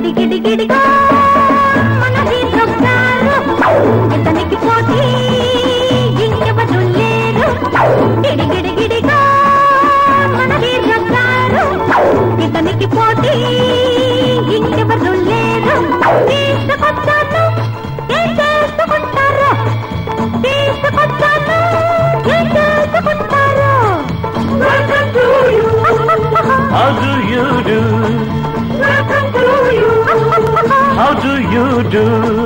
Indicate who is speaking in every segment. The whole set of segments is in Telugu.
Speaker 1: గిడి గిడి గిడిగా మన హీరో గారు ఇతనికి పోటీ ఇంకెవరు లేరు గిడి గిడి గిడిగా మన హీరో గారు ఇతనికి పోటీ ఇంకెవరు లేరు తీసుకొచ్చాను ఏం చేసుకుంటారు తీసుకొచ్చాను ఏం చేసుకుంటారు Welcome to you.
Speaker 2: How do you do?
Speaker 1: Welcome to you.
Speaker 2: How do you do?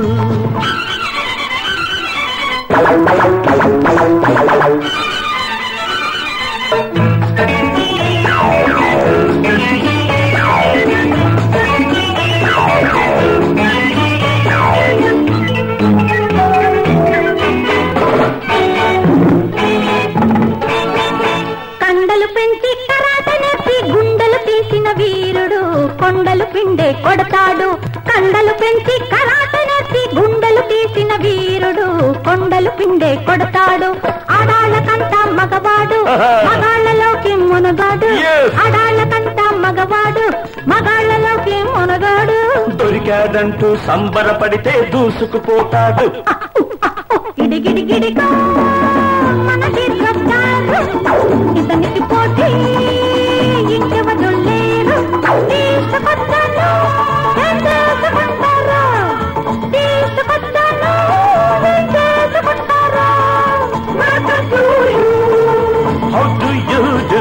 Speaker 1: కండలు పెంచి కరాట నేర్పి గుండెలు తీసిన వీరుడు కొండలు పిండే కొడతాడు కండలు పెంచి కరాట నేర్పి గుండెలు తీసిన వీరుడు కొండలు పిండే కొడతాడు ఆడాళ్ళకంతా మగవాడు మగాళ్ళలోకి మునగాడు
Speaker 2: Yes.
Speaker 1: ఆడాళ్ళకంతా మగవాడు మగాళ్ళలోకి మునగాడు
Speaker 2: దొరికాడంటూ సంబరపడితే దూసుకుపోతాడు
Speaker 1: గిడి గిడి గిడిగా మన తీర్కొస్తారు ఇతనికి పోటీ ఇంకెవరు లేరు తీసుకొస్తాను ఏం చేసుకుంటారు తీసుకొస్తాను ఏం చేసుకుంటారు Welcome to you.
Speaker 2: How do you do?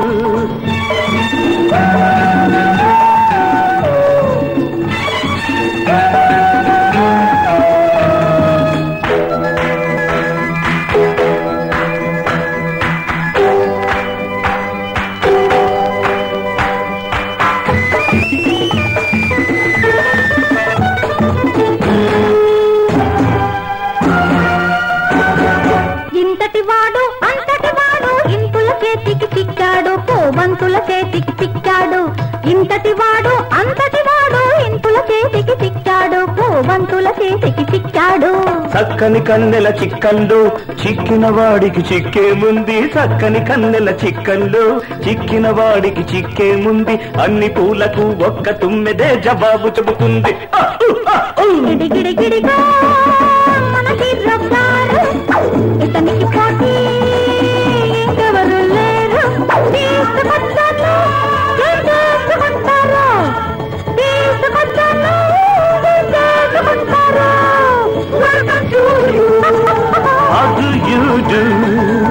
Speaker 1: ఇంతటి వాడు అంతటి వాడు ఇంతుల చేతికి చిక్కాడు పోబంతుల చేతికి చిక్కాడు ఇంతటి వాడు అంతటి వాడు ఇంతుల చేతికి చిక్కాడు పోబంతుల చేతికి చిక్కాడు
Speaker 2: చక్కని కన్నెల చిక్కల్లో చిక్కిన వాడికి చిక్కేముంది చక్కని కన్నెల చిక్కల్లో చిక్కిన వాడికి చిక్కేముంది అన్ని పూలకు ఒక్క తుమ్మెదే జవాబు చెబుతుంది ఆ, ఉ, ఆ, ఉ.
Speaker 1: గిడి గిడి గిడిగా మన హీరో గారు ఇతనికి పోటీ ఇంకెవరు లేరు తీసుకొచ్చాను ఏం చేసుకుంటారు తీసుకొచ్చాను ఏం చేసుకుంటారు Welcome to you.
Speaker 2: How do you do?